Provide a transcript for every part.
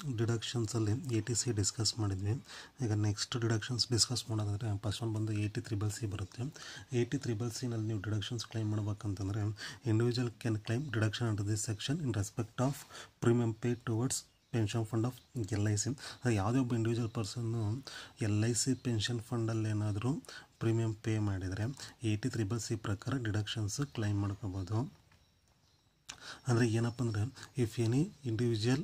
ಡಿಡಕ್ಷನ್ಸಲ್ಲಿ eighty C discuss ಮಾಡಿದ್ವಿ ಈಗ next deductions discuss ಮಾಡೋದಾದರೆ ಫಸ್ಟ್ ಒನ್ ಬಂದು ಏಯ್ಟಿ ತ್ರಿಬಲ್ ಸಿ ಬರುತ್ತೆ ಏಯ್ಟಿ ತ್ರಿಬಲ್ ಸಿನಲ್ಲಿ ನೀವು ಡಿಡಕ್ಷನ್ಸ್ ಕ್ಲೈಮ್ ಮಾಡ್ಬೇಕಂತಂದರೆ individual can claim deduction under this section in respect of premium pay towards pension fund of L I C ಅದು ಯಾವುದೇ ಒಬ್ಬ individual ಪರ್ಸನ್ನು ಎಲ್ ಐ ಸಿ ಪೆನ್ಷನ್ ಫಂಡಲ್ಲಿ ಏನಾದರೂ ಪ್ರೀಮಿಯಂ ಪೇ ಮಾಡಿದರೆ ಏಯ್ಟಿ ತ್ರಿಬಲ್ ಸಿ ಪ್ರಕಾರ deductions claim ಮಾಡ್ಕೋಬೋದು ಅಂದರೆ ಏನಪ್ಪ ಅಂದರೆ if any individual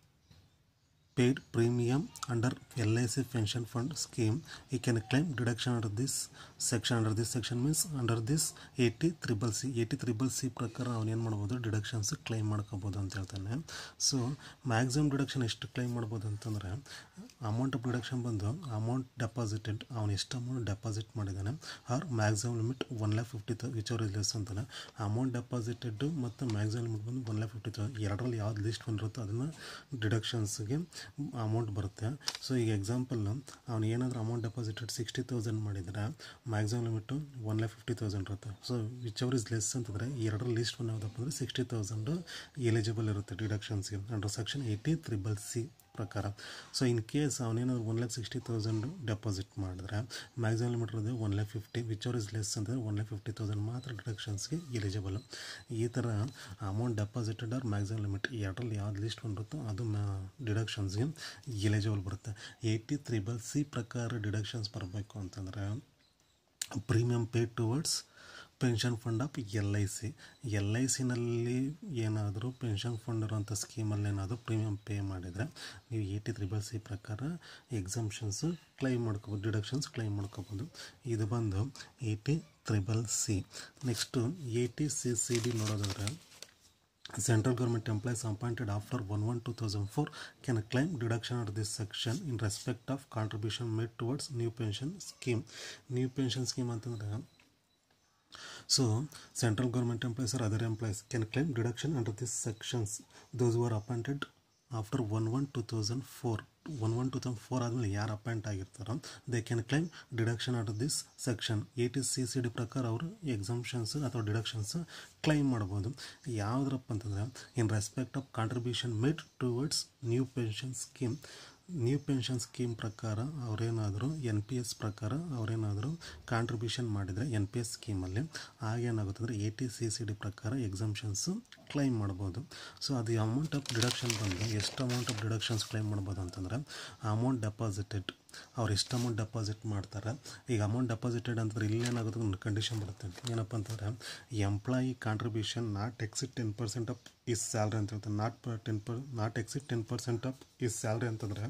paid premium under LIC pension fund scheme, he can claim deduction under this section. Under this section means under this 80 triple C. 80 triple C ಪ್ರಕಾರ ಅವನೇನು ಮಾಡ್ಬೋದು deductions claim ಮಾಡ್ಕೋಬೋದು ಅಂತ ಹೇಳ್ತಾನೆ ಸೊ ಮ್ಯಾಕ್ಸಿಮಮ್ ಡಿಡಕ್ಷನ್ ಎಷ್ಟು claim ಮಾಡ್ಬೋದು ಅಂತಂದರೆ amount of deduction ಬಂದು ಅಮೌಂಟ್ ಡೆಪಾಸಿಟೆಡ್ ಅವನು ಎಷ್ಟು ಅಮೌಂಟ್ ಡೆಪಾಸಿಟ್ ಮಾಡಿದ್ದಾನೆ or maximum limit one lakh fifty the whichever less ಅಂತಾನೆ ಅಮೌಂಟ್ ಡೆಪಾಸಿಟೆಡ್ ಮತ್ತು ಮ್ಯಾಕ್ಸಿಮಮ್ ಲಿಮಿಟ್ ಬಂದು ಒನ್ ಲ್ಯಾಕ್ ಫಿಫ್ಟಿ ತೌಸಂಡ್ ಎರಡರಲ್ಲಿ ಯಾವ್ದು ಲಿಸ್ಟ್ ಬಂದಿರುತ್ತೋ ಅದನ್ನು ಡಿಡಕ್ಷನ್ಸ್ಗೆ ಅಮೌಂಟ್ ಬರುತ್ತೆ ಸೊ ಈಗ ಎಕ್ಸಾಂಪಲ್ ಅವ್ನು ಏನಾದರೂ ಅಮೌಂಟ್ ಡೆಪಾಸಿಟೆಡ್ ಸಿಕ್ಸ್ಟಿ ತೌಸಂಡ್ ಮಾಡಿದರೆ maximum limit one lakh fifty thousand ಇರುತ್ತೆ so which whichever is less ಅಂತಂದರೆ ಎರಡರ ಲಿಸ್ಟ್ ಒನ್ ಯಾವುದಪ್ಪ ಅಂದರೆ ಸಿಕ್ಸ್ಟಿ ತೌಸಂಡು ಎಲಿಜಿಬಲ್ ಇರುತ್ತೆ ಡಿಡಕ್ಷನ್ಸ್ಗೆ under section eighty triple C ಪ್ರಕಾರ ಸೊ ಇನ್ ಕೇಸ್ ಅವನೇನಾದ್ರು one lakh sixty thousand deposit ಮಾಡಿದ್ರೆ ಮ್ಯಾಕ್ಸಿಮಮ್ ಲಿಮಿಟ್ ಇರೋದು one lakh fifty whichever is less ಅಂತಂದರೆ ಒನ್ ಲ್ಯಾಕ್ ಫಿಫ್ಟಿ ತೌಸಂಡ್ ಮಾತ್ರ ಡಿಡಕ್ಷನ್ಸ್ಗೆ ಎಲಿಜಿಬಲ್ ಈ ಥರ amount deposited or maximum limit ಎರಡರಲ್ಲಿ ಯಾವ್ದು ಲಿಸ್ಟ್ ಬಂದಿರುತ್ತೋ ಅದು ಮ್ಯಾ ಡಿಡಕ್ಷನ್ಸ್ಗೆ ಎಲಿಜಿಬಲ್ ಬರುತ್ತೆ ಏಯ್ಟಿ ತ್ರಿಬಲ್ ಸಿ ಪ್ರಕಾರ ಡಿಡಕ್ಷನ್ಸ್ ಬರಬೇಕು ಅಂತಂದರೆ premium pay towards pension fund of L I C L I ಸಿನಲ್ಲಿ ಏನಾದರೂ ಪೆನ್ಷನ್ ಫಂಡ್ ಇರೋಂಥ ಸ್ಕೀಮಲ್ಲಿ ಏನಾದರೂ ಪ್ರೀಮಿಯಂ ಪೇ ಮಾಡಿದರೆ ನೀವು ಏಯ್ಟಿ ತ್ರಿಬಲ್ ಸಿ ಪ್ರಕಾರ ಎಕ್ಸಾಮ್ಷನ್ಸು ಕ್ಲೈಮ್ ಮಾಡ್ಕೋಬೋದು ಡಿಡಕ್ಷನ್ಸ್ ಕ್ಲೈಮ್ ಮಾಡ್ಕೋಬೋದು ಇದು ಬಂದು eighty triple C next eighty C C D ನೋಡೋದಾದ್ರೆ Central government employees appointed after 1 1 2004 can claim deduction under this section in respect of contribution made towards new pension scheme. New pension scheme ಅಂತಂದ್ರೆ So, central government employees or other employees can claim deduction under these sections. Those who are appointed after 1 1 2004 one one two thousand four ಆದಮೇಲೆ ಯಾರು appoint ಆಗಿರ್ತಾರೋ they can claim deduction at this section eighty C C D ಪ್ರಕಾರ ಅವರು exemptions ಅಥವಾ deductions claim ಮಾಡ್ಬೋದು ಯಾವುದ್ರಪ್ಪ ಅಂತಂದರೆ in respect of contribution made towards new pension scheme new pension scheme ಪ್ರಕಾರ ಅವರೇನಾದರೂ ಎನ್ ಪಿ ಎಸ್ ಪ್ರಕಾರ ಅವರೇನಾದರೂ ಕಾಂಟ್ರಿಬ್ಯೂಷನ್ ಮಾಡಿದರೆ ಎನ್ ಪಿ ಎಸ್ ಸ್ಕೀಮಲ್ಲಿ ಆಗೇನಾಗುತ್ತೆ ಅಂದರೆ eighty C C D ಪ್ರಕಾರ ಎಕ್ಸಾಮ್ಷನ್ಸು ಕ್ಲೈಮ್ ಮಾಡ್ಬೋದು ಸೊ ಅದು ಅಮೌಂಟ್ ಆಫ್ ಡಿಡಕ್ಷನ್ ಬಂದು ಎಷ್ಟು ಅಮೌಂಟ್ ಆಫ್ ಡಿಡಕ್ಷನ್ಸ್ ಕ್ಲೈಮ್ ಮಾಡ್ಬೋದು ಅಂತಂದರೆ ಅಮೌಂಟ್ ಡೆಪಾಸಿಟೆಡ್ ಅವ್ರು ಎಷ್ಟು ಅಮೌಂಟ್ ಡೆಪಾಸಿಟ್ ಮಾಡ್ತಾರೆ ಈಗ ಅಮೌಂಟ್ ಡೆಪಾಸಿಟೆಡ್ ಅಂತಂದ್ರೆ ಇಲ್ಲೇನಾಗುತ್ತೆ ಒಂದು ಕಂಡೀಷನ್ ಬರುತ್ತೆ ಏನಪ್ಪ ಅಂತಂದರೆ employee contribution not exceed ten percent of his salary ಅಂತ ಹೇಳ್ತಾರೆ not per ten per not exceed ten percent of his salary ಅಂತಂದರೆ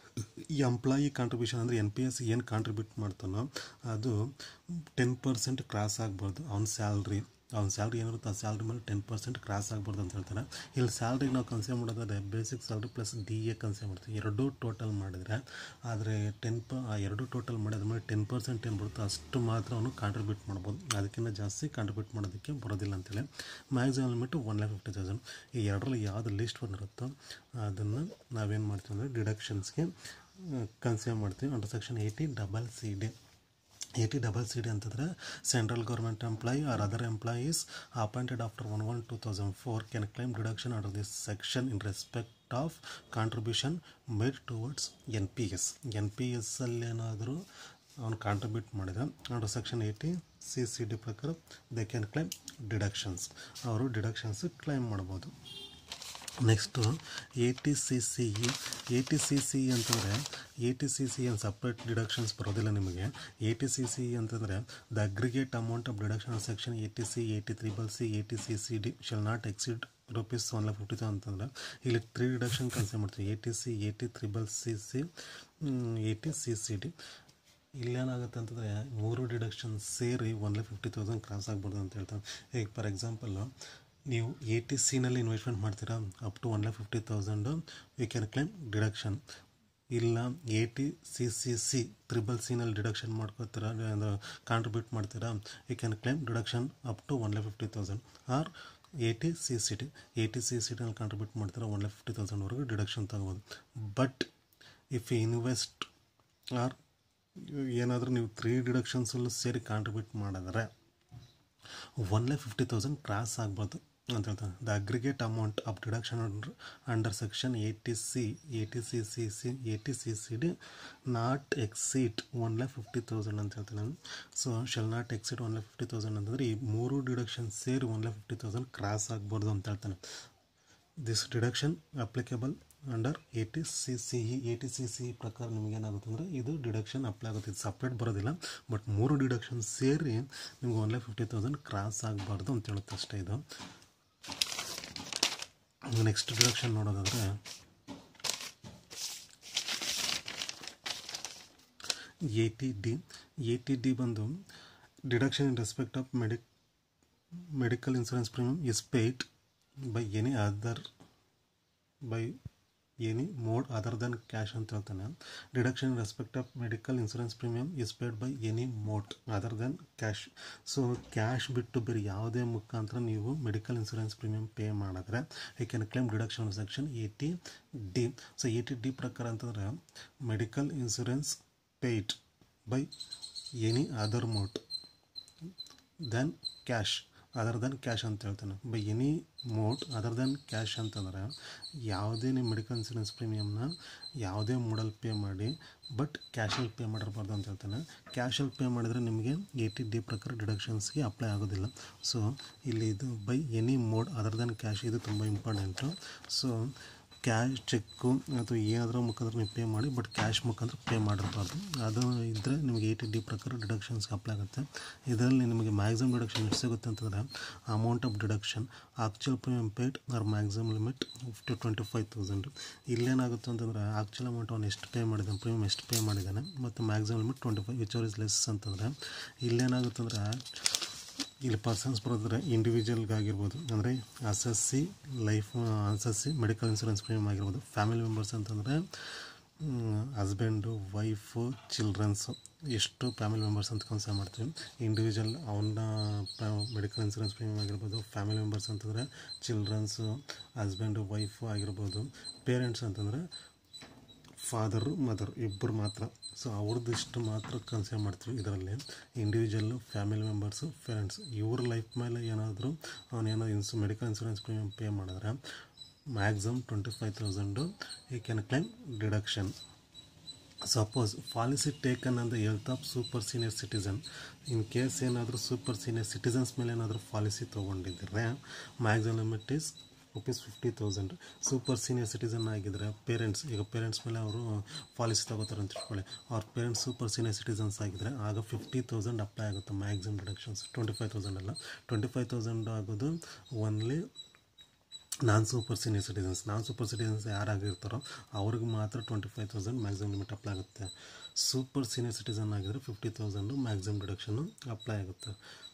ಎಂಪ್ಲಾಯಿ ಕಾಂಟ್ರಿಬ್ಯೂಷನ್ ಅಂದರೆ ಎನ್ ಪಿ ಎಸ್ ಏನು ಕಾಂಟ್ರಿಬ್ಯೂಟ್ ಮಾಡ್ತಾನೋ ಅದು ಟೆನ್ ಪರ್ಸೆಂಟ್ ಕ್ರಾಸ್ ಆಗ್ಬಾರ್ದು ಅವ್ನ ಸ್ಯಾಲ್ರಿ ಅವ್ನ ಸ್ಯಾಲ್ರಿ ಏನಿರುತ್ತೆ ಆ ಸ್ಯಾಲ್ರಿ ಮೇಲೆ ಟೆನ್ ಪರ್ಸೆಂಟ್ ಕ್ರಾಸ್ ಆಗ್ಬಾರ್ದು ಅಂತ ಹೇಳ್ತಾರೆ ಇಲ್ಲಿ ಸ್ಯಾಲ್ರಿಗೆ ನಾವು ಕನ್ಸಿಡರ್ ಮಾಡೋದಾದ್ರೆ basic salary plus D A consider ಮಾಡ್ತೀವಿ ಎರಡೂ ಟೋಟಲ್ ಮಾಡಿದರೆ ಆದರೆ ಟೆನ್ ಪ ಆ ಎರಡು ಟೋಟಲ್ ಮಾಡಿದ ಮೇಲೆ ಟೆನ್ ಪರ್ಸೆಂಟ್ ಏನು ಬರುತ್ತೋ ಅಷ್ಟು ಮಾತ್ರ ಅವನು ಕಾಂಟ್ರಿಬ್ಯೂಟ್ ಮಾಡ್ಬೋದು ಅದಕ್ಕಿಂತ ಜಾಸ್ತಿ ಕಾಂಟ್ರಿಬ್ಯೂಟ್ ಮಾಡೋದಕ್ಕೆ ಬರೋದಿಲ್ಲ ಅಂತೇಳಿ maximum limit one lakh fifty thousand ಈ ಎರಡರಲ್ಲಿ ಯಾವುದು ಲಿಸ್ಟ್ ಬಂದಿರುತ್ತೋ ಅದನ್ನು ನಾವೇನು ಮಾಡ್ತೀವಿ ಅಂದರೆ ಡಿಡಕ್ಷನ್ಸ್ಗೆ ಕನ್ಸಿಡರ್ ಮಾಡ್ತೀವಿ under section eighty double C D eighty double C D ಅಂತಂದರೆ central government employee or other employees appointed after one one two thousand four can claim deduction under this section in respect of contribution made towards N P S N P ಎಸ್ಸಲ್ಲಿ ಏನಾದರೂ ಅವನು contribute ಮಾಡಿದ under section eighty C C D ಪ್ರಕಾರ they can claim deductions ಅವರು deductions claim ಮಾಡ್ಬೋದು next eighty C C E eighty C C ಅಂತಂದರೆ eighty C C ಏನು separate deductions ಬರೋದಿಲ್ಲ ನಿಮಗೆ ಎ ಟಿ ಸಿ ಸಿ ಅಂತಂದರೆ the aggregate amount of deduction section eighty C eighty triple C eighty C C D shall not exceed rupees one lakh fifty ಅಂತಂದರೆ ಇಲ್ಲಿ three deduction consider ಮಾಡ್ತೀವಿ A eighty C eighty triple C C eighty C C D ಇಲ್ಲೇನಾಗುತ್ತೆ ಅಂತಂದರೆ ಮೂರು deduction ಸೇರಿ one lakh fifty thousand cross ಆಗ್ಬೋದು ಅಂತ ಹೇಳ್ತಾರೆ ಈಗ ಫಾರ್ ಎಕ್ಸಾಂಪಲ್ಲು ನೀವು ಎ ಟಿ ಸಿನಲ್ಲಿ ಇನ್ವೆಸ್ಟ್ಮೆಂಟ್ ಮಾಡ್ತೀರಾ up to one lakh fifty thousand you can claim deduction ಇಲ್ಲ eighty C C C triple ಸಿನಲ್ಲಿ ಡಿಡಕ್ಷನ್ ಮಾಡ್ಕೋತೀರಾ ಕಾಂಟ್ರಿಬ್ಯೂಟ್ ಮಾಡ್ತೀರಾ you can claim deduction up to one lakh fifty thousand or eighty C C T eighty C C ಟಿನಲ್ಲಿ contribute ಮಾಡ್ತೀರಾ one lakh fifty ತೌಸಂಡ್ವರೆಗೂ deduction ತಗೋಬೋದು but if you invest or ಏನಾದರೂ ನೀವು three ಡಿಡಕ್ಷನ್ಸಲ್ಲೂ ಸೇರಿ ಕಾಂಟ್ರಿಬ್ಯೂಟ್ ಮಾಡಿದ್ರೆ one lakh fifty thousand cross ಆಗ್ಬಾರ್ದು ಅಂತ ಹೇಳ್ತಾನೆ the aggregate amount of deduction under section eighty C eighty C C C eighty C C D not exceed one lakh fifty thousand ಅಂತ ಹೇಳ್ತಾನೆ so shall not exceed one lakh fifty thousand ಅಂತಂದರೆ ಈ ಮೂರು deduction ಸೇರಿ one lakh fifty thousand cross ಆಗ್ಬಾರ್ದು ಅಂತ ಹೇಳ್ತಾನೆ this deduction applicable under eighty C C E eighty C C ಪ್ರಕಾರ ನಿಮಗೇನಾಗುತ್ತೆ ಅಂದರೆ ಇದು ಡಿಡಕ್ಷನ್ ಅಪ್ಲೈ ಆಗುತ್ತೆ ಇದು ಸಪ್ರೇಟ್ ಬರೋದಿಲ್ಲ ಬಟ್ ಮೂರು ಡಿಡಕ್ಷನ್ ಸೇರಿ ನಿಮ್ಗೆ one lakh fifty thousand cross ಆಗಬಾರ್ದು ಅಂತ ಹೇಳುತ್ತೆ ಅಷ್ಟೇ ಇದು ನೆಕ್ಸ್ಟ್ ಡಿಡಕ್ಷನ್ ನೋಡೋದಾದರೆ eighty D eighty D ಬಂದು deduction in respect of medic medical insurance premium is paid by any other by any mode other than cash ಅಂತ ಹೇಳ್ತಾನೆ deduction in respect of medical insurance premium is paid by any mode other than cash so cash ಬಿಟ್ಟು ಬೇರೆ ಯಾವುದೇ ಮುಖಾಂತರ ನೀವು medical insurance premium pay ಮಾಡಿದ್ರೆ I can claim deduction section eighty D so eighty D ಪ್ರಕಾರ ಅಂತಂದರೆ medical insurance paid by any other mode than cash other than cash ಅಂತ ಹೇಳ್ತಾನೆ by any mode other than cash ಅಂತಂದರೆ ಯಾವುದೇ ನಿಮ್ಮ medical insurance ಪ್ರೀಮಿಯಮ್ನ ಯಾವುದೇ ಮೋಡಲ್ಲಿ ಪೇ ಮಾಡಿ ಬಟ್ ಕ್ಯಾಶಲ್ಲಿ ಪೇ ಮಾಡಿರ್ಬಾರ್ದು ಅಂತ ಹೇಳ್ತಾನೆ ಕ್ಯಾಶಲ್ಲಿ ಪೇ ಮಾಡಿದರೆ ನಿಮಗೆ ಏಯ್ಟಿ ಡಿ ಪ್ರಕಾರ ಡಿಡಕ್ಷನ್ಸ್ಗೆ ಅಪ್ಲೈ ಆಗೋದಿಲ್ಲ ಸೊ ಇಲ್ಲಿ ಇದು by any mode other than cash ಇದು ತುಂಬ ಇಂಪಾರ್ಟೆಂಟು ಸೊ ಕ್ಯಾಶ್ ಚೆಕ್ಕು ಅಥವಾ ಏನಾದರೂ ಮುಖಾಂತರ ನೀವು ಪೇ ಮಾಡಿ ಬಟ್ ಕ್ಯಾಶ್ ಮುಖಾಂತರ ಪೇ ಮಾಡಿರಬಾರ್ದು ಅದು ಇದ್ದರೆ ನಿಮಗೆ ಏಯ್ಟಿ ಡಿ ಪ್ರಕಾರ ಡಿಡಕ್ಷನ್ಸ್ ಅಪ್ಲೈ ಆಗುತ್ತೆ ಇದರಲ್ಲಿ ನಿಮಗೆ ಮ್ಯಾಕ್ಸಿಮಮ್ ಡಿಡಕ್ಷನ್ ಎಷ್ಟು ಸಿಗುತ್ತೆ ಅಂತಂದರೆ amount of deduction actual premium paid or maximum limit to twenty five thousand ಇಲ್ಲೇನಾಗುತ್ತೆ ಅಂತಂದರೆ ಆಕ್ಚುಯಲ್ ಅಮೌಂಟ್ ಅವ್ನು ಎಷ್ಟು ಪೇ ಮಾಡಿದ್ದಾನೆ ಪ್ರೀಮಿಯಮ್ ಎಷ್ಟು ಪೇ ಮಾಡಿದ್ದಾನೆ ಮತ್ತು maximum limit twenty five which or is less ಅಂತಂದರೆ ಇಲ್ಲೇನಾಗುತ್ತೆ ಅಂದರೆ ಇಲ್ಲಿ ಪರ್ಸನ್ಸ್ ಬರೋದ್ರೆ ಇಂಡಿವಿಜುವಲ್ಗಾಗಿರ್ಬೋದು ಅಂದರೆ S S C life S S C medical insurance premium ಆಗಿರ್ಬೋದು ಫ್ಯಾಮಿಲಿ ಮೆಂಬರ್ಸ್ ಅಂತಂದರೆ ಹಸ್ಬೆಂಡು ವೈಫು ಚಿಲ್ಡ್ರನ್ಸು ಎಷ್ಟು ಫ್ಯಾಮಿಲಿ ಮೆಂಬರ್ಸ್ ಅಂತ ಕನ್ಸಿಡರ್ ಮಾಡ್ತೀವಿ ಇಂಡಿವಿಜುವಲ್ ಅವನ ಮೆಡಿಕಲ್ ಇನ್ಸೂರೆನ್ಸ್ ಪ್ರೀಮಿಯಮ್ ಆಗಿರ್ಬೋದು ಫ್ಯಾಮಿಲಿ ಮೆಂಬರ್ಸ್ ಅಂತಂದರೆ ಚಿಲ್ಡ್ರನ್ಸು ಹಸ್ಬೆಂಡು ವೈಫು ಆಗಿರ್ಬೋದು ಪೇರೆಂಟ್ಸ್ ಅಂತಂದರೆ ಫಾದರು ಮದರ್ ಇಬ್ಬರು ಮಾತ್ರ ಸೊ ಅವ್ರದ್ದು ಇಷ್ಟು ಮಾತ್ರ ಕನ್ಸಿಡರ್ ಮಾಡ್ತೀವಿ ಇದರಲ್ಲಿ ಇಂಡಿವಿಜುವಲ್ಲು ಫ್ಯಾಮಿಲಿ ಮೆಂಬರ್ಸು ಪೇರೆಂಟ್ಸ್ ಇವ್ರ ಲೈಫ್ ಮೇಲೆ ಏನಾದರೂ ಅವನೇನೋ ಇನ್ಸು ಮೆಡಿಕಲ್ ಇನ್ಸೂರೆನ್ಸ್ ಪ್ರೀಮಿಯಮ್ ಪೇ ಮಾಡಿದ್ರೆ ಮ್ಯಾಕ್ಸಿಮಮ್ ಟ್ವೆಂಟಿ ಫೈವ್ ತೌಸಂಡು ಈ can claim deduction suppose policy taken ಅಂದ health of super senior citizen in case ಏನಾದರೂ ಸೂಪರ್ ಸೀನಿಯರ್ ಸಿಟಿಸನ್ಸ್ ಮೇಲೆ ಏನಾದರೂ ಪಾಲಿಸಿ ತೊಗೊಂಡಿದ್ದರೆ maximum limit is rupees fifty thousand super senior citizen ಆಗಿದ್ದರೆ parents ಈಗ parents ಮೇಲೆ ಅವರು ಪಾಲಿಸಿ ತಗೋತಾರೆ ಅಂತ ಇಟ್ಕೊಳ್ಳಿ ಅವ್ರ ಪೇರೆಂಟ್ಸ್ ಸೂಪರ್ ಸೀನಿಯರ್ ಸಿಟಿಸನ್ಸ್ ಆಗಿದ್ದರೆ ಆಗ ಫಿಫ್ಟಿ ತೌಸಂಡ್ ಅಪ್ಲೈ ಆಗುತ್ತೆ maximum deductions twenty five thousand ಅಲ್ಲ ಟ್ವೆಂಟಿ ಫೈವ್ ತೌಸಂಡ್ ಆಗೋದು only non super senior citizens non super citizens ಯಾರಾಗಿರ್ತಾರೋ ಅವ್ರಿಗೆ ಮಾತ್ರ twenty five thousand maximum limit apply ಆಗುತ್ತೆ ಸೂಪರ್ ಸೀನಿಯರ್ ಸಿಟಿಸನ್ ಆಗಿದ್ರೆ ಫಿಫ್ಟಿ ತೌಸಂಡು ಮ್ಯಾಕ್ಸಿಮಮ್ ಡಿಡಕ್ಷನ್ನು apply ಆಗುತ್ತೆ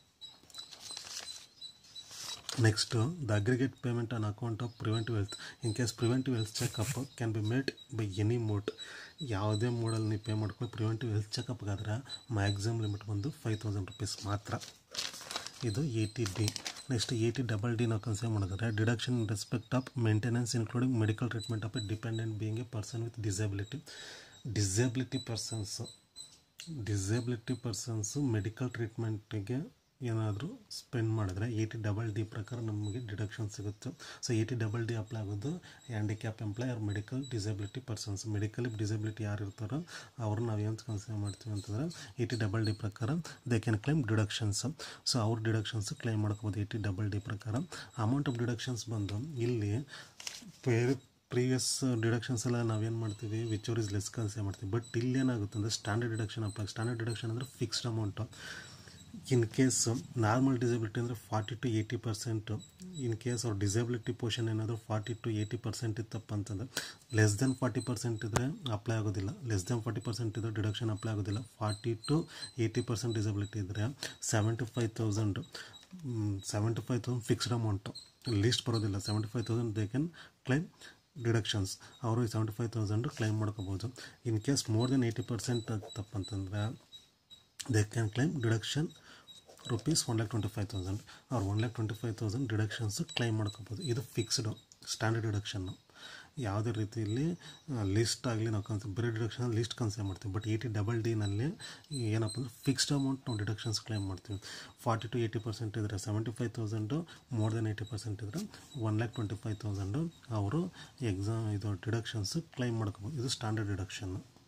next the aggregate payment on account of preventive health in case preventive health checkup can be made by any mode ಯಾವುದೇ ಮೋಡಲ್ಲಿ ನೀವು pay ಮಾಡ್ಕೊಂಡು preventive health ಚೆಕಪ್ಗಾದ್ರೆ maximum limit ಬಂದು five thousand rupees ಮಾತ್ರ ಇದು eighty D next eighty double D ನಾವು consider ಮಾಡಿದ್ರೆ deduction in respect of maintenance including medical treatment of a dependent being a person with disability disability persons disability persons medical ಟ್ರೀಟ್ಮೆಂಟಿಗೆ ಏನಾದರೂ spend ಮಾಡಿದ್ರೆ eighty double D ಪ್ರಕಾರ ನಮಗೆ deduction ಸಿಗುತ್ತೆ so eighty double D apply ಆಗೋದು handicap employ or medical disability persons medical disability ಯಾರು ಇರ್ತಾರೋ ಅವ್ರು ನಾವು ಏನು ಕನ್ಸಿಡರ್ ಮಾಡ್ತೀವಿ ಅಂತಂದರೆ ಏಯ್ಟಿ ಡಬಲ್ ಡಿ ಪ್ರಕಾರ they can claim deductions so ಅವ್ರ ಡಿಡಕ್ಷನ್ಸ್ ಕ್ಲೈಮ್ ಮಾಡ್ಕೋಬೋದು ಏಯ್ಟಿ ಡಬಲ್ ಡಿ ಪ್ರಕಾರ ಅಮೌಂಟ್ ಆಫ್ ಡಿಡಕ್ಷನ್ಸ್ ಬಂದು ಇಲ್ಲಿ ಬೇರೆ ಪ್ರೀವಿಯಸ್ ಡಿಡಕ್ಷನ್ಸ್ ಎಲ್ಲ ನಾವೇನು ಮಾಡ್ತೀವಿ which or is less consider ಮಾಡ್ತೀವಿ ಬಟ್ ಇಲ್ಲಿ ಏನಾಗುತ್ತೆ ಅಂದರೆ standard deduction apply standard deduction ಅಂದರೆ fixed amount in case normal disability ಅಂದರೆ forty to eighty percent in case ಅವ್ರ ಡಿಸಬಿಲಿಟಿ ಪೋರ್ಷನ್ ಏನಾದರೂ ಫಾರ್ಟಿ ಟು ಏಯ್ಟಿ ಪರ್ಸೆಂಟ್ ಇತ್ತಪ್ಪ ಅಂತಂದರೆ ಲೆಸ್ ದೆನ್ ಫಾರ್ಟಿ ಪರ್ಸೆಂಟ್ ಇದ್ದರೆ ಅಪ್ಲೈ ಆಗೋದಿಲ್ಲ ಲೆಸ್ ದೆನ್ ಫಾರ್ಟಿ ಪರ್ಸೆಂಟ್ ಇದ್ದರೆ deduction apply ಆಗೋದಿಲ್ಲ forty to eighty percent disability ಇದ್ದರೆ seventy five thousand seventy five thousand fixed amount least ಬರೋದಿಲ್ಲ seventy five thousand they can claim deductions ಅವರು seventy five thousand claim ಮಾಡ್ಕೋಬೋದು in case more than eighty percent ತಪ್ಪಂತಂದರೆ they can claim deduction rupees one lakh twenty five thousand ಅವ್ರು one lakh twenty five thousand deductions claim ಮಾಡ್ಕೋಬೋದು ಇದು fixed standard deduction ಯಾವುದೇ ರೀತಿಯಲ್ಲಿ list ಆಗಲಿ ನಾವು ಕನ್ಸ್ ಬರೀ ಡಿಡಕ್ಷನ್ ಲಿಸ್ಟ್ ಕನ್ಸಿಡರ್ ಮಾಡ್ತೀವಿ ಬಟ್ ಏಯ್ಟಿ ಡಬಲ್ ಡಿನಲ್ಲಿ ಏನಪ್ಪ ಅಂದರೆ ಫಿಕ್ಸ್ಡ್ ಅಮೌಂಟ್ ನಾವು ಡಿಡಕ್ಷನ್ಸ್ ಕ್ಲೈಮ್ ಮಾಡ್ತೀವಿ ಫಾರ್ಟಿ ಟು ಏಯ್ಟಿ ಪರ್ಸೆಂಟ್ ಇದ್ದರೆ seventy five thousand more than eighty percent ಇದ್ದರೆ one lakh twenty five thousand ಅವರು ಎಕ್ಸಾಮ್ ಇದು ಡಿಡಕ್ಷನ್ಸ್ ಕ್ಲೈಮ್ ಮಾಡ್ಕೋಬೋದು ಇದು ಸ್ಟ್ಯಾಂಡರ್ಡ್ ಡಿಡಕ್ಷನ್